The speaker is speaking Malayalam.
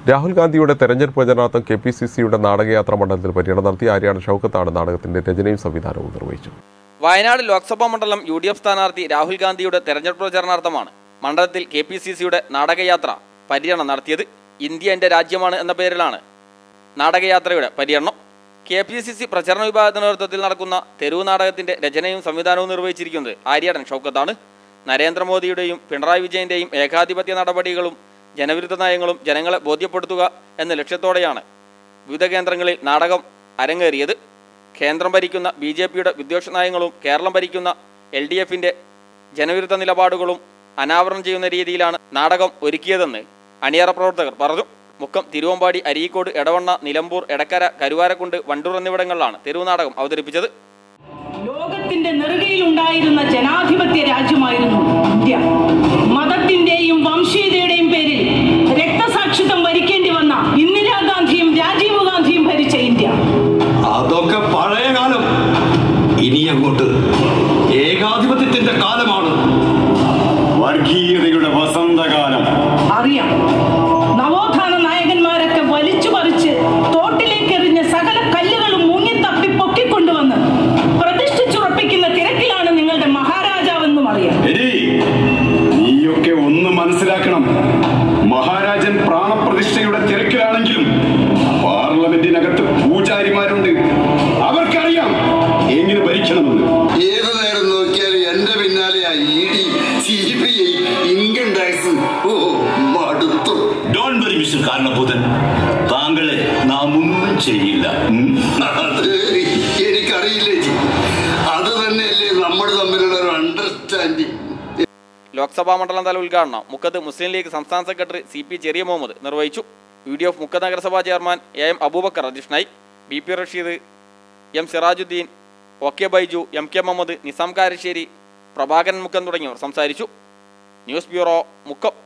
രാഹുൽ ഗാന്ധിയുടെ തെരഞ്ഞെടുപ്പ് പ്രചരണാർത്ഥം കെ പി സി സിയുടെ നാടകയാത്ര മണ്ഡലത്തിൽ പര്യടനം നടത്തി ആര്യാട് ഷൗക്കത്താണ് നാടകത്തിന്റെ രചനയും സംവിധാനവും നിർവഹിച്ചത് വയനാട് ലോക്സഭാ മണ്ഡലം യു ഡി എഫ് സ്ഥാനാർത്ഥി രാഹുൽ ഗാന്ധിയുടെ തെരഞ്ഞെടുപ്പ് പ്രചരണാർത്ഥമാണ് മണ്ഡലത്തിൽ കെ പി സി സിയുടെ നാടകയാത്ര പര്യടനം നടത്തിയത് ഇന്ത്യ എൻ്റെ രാജ്യമാണ് എന്ന പേരിലാണ് നാടകയാത്രയുടെ പര്യടനം കെ പി സി സി പ്രചരണ വിഭാഗത്തിന്റെ നേതൃത്വത്തിൽ നടക്കുന്ന തെരുവ് നാടകത്തിന്റെ രചനയും സംവിധാനവും നിർവഹിച്ചിരിക്കുന്നത് ആര്യാടൻ ഷൗക്കത്താണ് നരേന്ദ്രമോദിയുടെയും പിണറായി വിജയന്റെയും ഏകാധിപത്യ നടപടികളും ജനവിരുദ്ധ നയങ്ങളും ജനങ്ങളെ ബോധ്യപ്പെടുത്തുക എന്ന ലക്ഷ്യത്തോടെയാണ് വിവിധ കേന്ദ്രങ്ങളിൽ നാടകം അരങ്ങേറിയത് കേന്ദ്രം ഭരിക്കുന്ന ബി ജെ പിയുടെ വിദ്വേഷ നയങ്ങളും കേരളം ഭരിക്കുന്ന എൽ ഡി എഫിന്റെ ജനവിരുദ്ധ നിലപാടുകളും അനാവരണം ചെയ്യുന്ന രീതിയിലാണ് നാടകം ഒരുക്കിയതെന്ന് അണിയറ പ്രവർത്തകർ പറഞ്ഞു മുക്കം തിരുവമ്പാടി അരീക്കോട് എടവണ്ണ നിലമ്പൂർ എടക്കര കരുവാരക്കുണ്ട് വണ്ടൂർ എന്നിവിടങ്ങളിലാണ് തെരുവ് നാടകം അവതരിപ്പിച്ചത് ലോകത്തിന്റെ നെറുകയിലുണ്ടായിരുന്ന ജനാധിപത്യ രാജ്യമായിരുന്നു ഇന്ത്യ മതത്തിന്റെയും വംശീയതയുടെയും പേരിൽ രക്തസാക്ഷിത്വം വരിക്കേണ്ടി വന്ന ഇന്ദിരാഗാന്ധിയും രാജീവ് ഗാന്ധിയും ഭരിച്ച ഇന്ത്യ അതൊക്കെ പഴയ കാലം ഇനി അങ്ങോട്ട് ഏകാധിപത്യത്തിന്റെ കാലമാണ് വർഗീയതയുടെ വസന്തകാലം അറിയാം നവോത്ഥാന നായകന്മാരൊക്കെ വലിച്ചു പറിച്ച് തോട്ടിലേക്ക് എറിഞ്ഞ സകല കല്ലുകളും മുങ്ങിത്തപ്പി പൊക്കിക്കൊണ്ടുവന്ന് പ്രതിഷ്ഠിച്ചുറപ്പിക്കുന്ന തിരക്കിലാണ് നിങ്ങളുടെ മഹാരാജാവെന്നും അറിയാം എടീ നീയൊക്കെ ഒന്ന് മനസ്സിലാക്കണം മഹാരാജൻ പ്രാണപ്രതിഷ്ഠയുടെ തിരക്കിലാണെങ്കിലും പാർലമെന്റിനകത്ത് പൂജാരിമാരുണ്ട് അവർക്കറിയാം എങ്ങനെ ഭരിക്കണമെന്ന് ഏത് നേരം നോക്കിയാലും എന്റെ പിന്നാലെയാ E D C B I income tax ഓ മടുത്തു ഡോൺ വെറി മിസ്റ്റർ കാരണഭൂതൻ താങ്കളെ നാം ഒന്നും ചെയ്യില്ല ഉം. അത് എനിക്കറിയില്ല ചേച്ചി അത് തന്നെയല്ലേ നമ്മൾ തമ്മിലുള്ള ഒരു അണ്ടർസ്റ്റാൻഡിങ് ലോക്സഭാ മണ്ഡലം തല ഉദ്ഘാടനം മുക്കത്ത് മുസ്ലിം ലീഗ് സംസ്ഥാന secretary C P Cheriya Muhammad നിർവഹിച്ചു യു ഡി എഫ് മുക്ക നഗരസഭാ ചെയർമാൻ എ എം അബൂബക്കർ അധ്യക്ഷനായി B P Rasheed M Sirajuddin O K Baiju M K Muhammad Nizam Karassery Prabhakaran Mukkam തുടങ്ങിയവർ സംസാരിച്ചു ന്യൂസ് ബ്യൂറോ മുക്കം